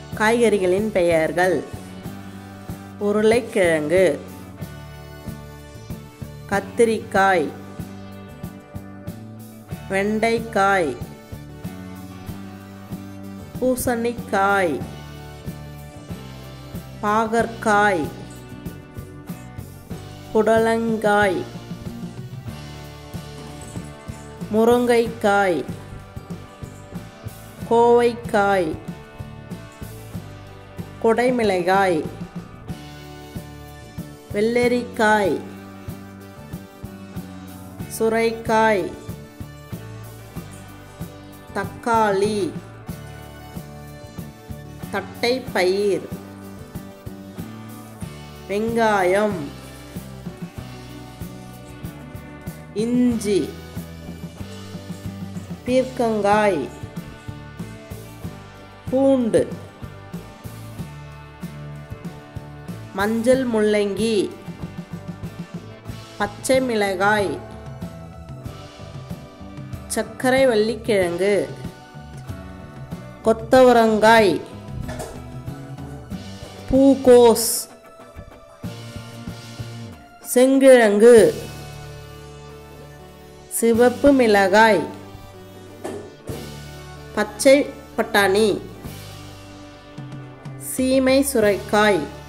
காய்கறிகளின் பெயர்கள் உருளைக்கிழங்கு கத்திரிக்காய் வெண்டைக்காய் பூசணிக்காய் பாகற்காய் புடலங்காய் முருங்கைக்காய் கோவைக்காய் குடைமிளகாய் வெள்ளரிக்காய் சுரைக்காய் தக்காளி தட்டைப்பயிர் வெங்காயம் இஞ்சி பீர்க்கங்காய் பூண்டு மஞ்சள் முள்ளங்கி பச்சை மிளகாய் சர்க்கரை வள்ளிக்கிழங்கு கொத்தவரங்காய் பூகோஸ் செங்கிழங்கு சிவப்பு மிளகாய் பச்சை பட்டாணி சீமை சுரைக்காய்